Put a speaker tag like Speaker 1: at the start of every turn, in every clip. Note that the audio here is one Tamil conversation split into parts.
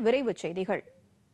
Speaker 1: விரைவுச் செய்திகள்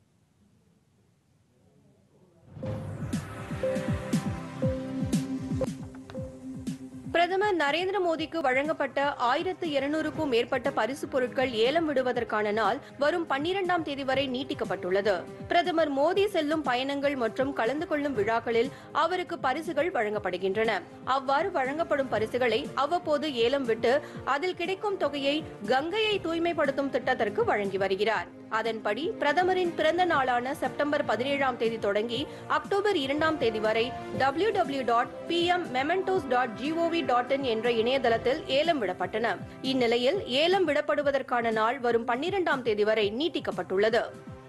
Speaker 1: பிரதமர் நரேந்திர மோடிக்கு வழங்கப்பட்ட ஆயிரத்து இருநூறுக்கும் மேற்பட்ட பரிசு பொருட்கள் ஏலம் விடுவதற்கான நாள் வரும் பன்னிரெண்டாம் தேதி வரை நீட்டிக்கப்பட்டுள்ளது பிரதமர் மோடி செல்லும் பயணங்கள் மற்றும் கலந்து கொள்ளும் விழாக்களில் அவருக்கு பரிசுகள் வழங்கப்படுகின்றன அவ்வாறு வழங்கப்படும் பரிசுகளை அவ்வப்போது ஏலம் விட்டு அதில் கிடைக்கும் தொகையை கங்கையை தூய்மைப்படுத்தும் திட்டத்திற்கு வழங்கி வருகிறார் அதன்படி பிரதமரின் பிறந்த நாளான செப்டம்பர் பதினேழாம் தேதி தொடங்கி அக்டோபர் இரண்டாம் தேதி வரை W W dot P M mementos dot G O V dot in என்ற இணையதளத்தில் ஏலம் விடப்பட்டன இந்நிலையில் ஏலம் விடப்படுவதற்கான நாள் வரும் பன்னிரெண்டாம் தேதி வரை நீட்டிக்கப்பட்டுள்ளது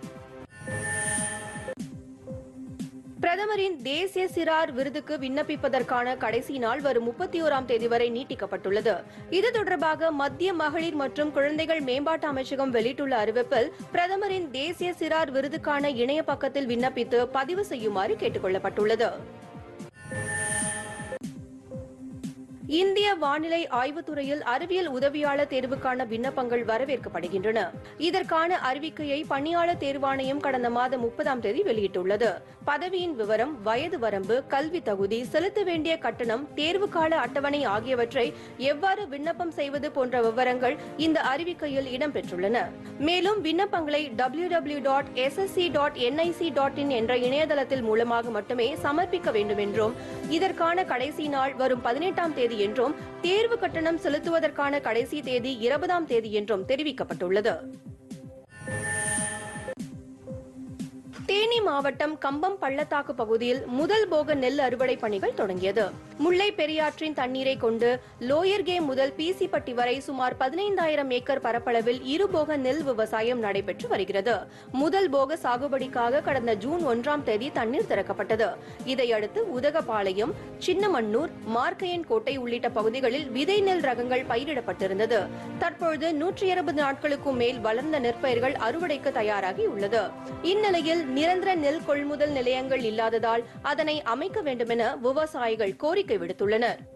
Speaker 1: பிரதமரின் தேசிய சிறார் விருதுக்கு விண்ணப்பிப்பதற்கான கடைசி நாள் வரும் முப்பத்தி ஓராம் தேதி வரை நீட்டிக்கப்பட்டுள்ளது இது தொடர்பாக மத்திய மகளிர் மற்றும் குழந்தைகள் மேம்பாட்டு அமைச்சகம் வெளியிட்டுள்ள அறிவிப்பில் பிரதமரின் தேசிய சிறார் விருதுக்கான இணைய பக்கத்தில் விண்ணப்பித்து பதிவு செய்யுமாறு கேட்டுக் கொள்ளப்பட்டுள்ளது இந்திய வானிலை ஆய்வுத்துறையில் அறிவியல் உதவியாளர் தேர்வுக்கான விண்ணப்பங்கள் வரவேற்கப்படுகின்றன இதற்கான அறிவிக்கையை பணியாளர் தேர்வாணையம் கடந்த மாதம் முப்பதாம் தேதி வெளியிட்டுள்ளது பதவியின் விவரம் வயது வரம்பு கல்வி தகுதி செலுத்த வேண்டிய கட்டணம் தேர்வு கால அட்டவணை ஆகியவற்றை எவ்வாறு விண்ணப்பம் செய்வது போன்ற விவரங்கள் இந்த அறிவிக்கையில் இடம்பெற்றுள்ளன மேலும் விண்ணப்பங்களை W W dot SSC dot NIC dot in என்ற இணையதளத்தில் மூலமாக மட்டுமே சமர்ப்பிக்க வேண்டும் என்றும் இதற்கான கடைசி நாள் வரும் பதினெட்டாம் தேதி என்றும் தேர்வு கட்டணம் செலுத்துவதற்கான கடைசி தேதி இருபதாம் தேதி என்றும் தெரிவிக்கப்பட்டுள்ளது தேனி மாவட்டம் கம்பம் பள்ளத்தாக்கு பகுதியில் முதல் போக நெல் அறுவடை பணிகள் தொடங்கியது முல்லை பெரியாற்றின் தண்ணீரை கொண்டு லோயர்கே முதல் பிசிப்பட்டி வரை சுமார் பதினைந்தாயிரம் ஏக்கர் பரப்பளவில் இருபோக நெல் விவசாயம் நடைபெற்று வருகிறது முதல் போக சாகுபடிக்காக கடந்த ஜூன் ஒன்றாம் தேதி தண்ணீர் திறக்கப்பட்டது இதையடுத்து உதகபாளையம் சின்னமன்னூர் மார்க்கையன் கோட்டை உள்ளிட்ட பகுதிகளில் விதை நெல் ரகங்கள் பயிரிடப்பட்டிருந்தது தற்பொழுது நூற்றி இருபது நாட்களுக்கும் மேல் வளர்ந்த நெற்பயிர்கள் அறுவடைக்கு தயாராகி உள்ளது இந்நிலையில் நிரந்தர நெல் கொள்முதல் நிலையங்கள் இல்லாததால் அதனை அமைக்க வேண்டுமென விவசாயிகள் கோரிக்கை விடுத்துள்ளனர்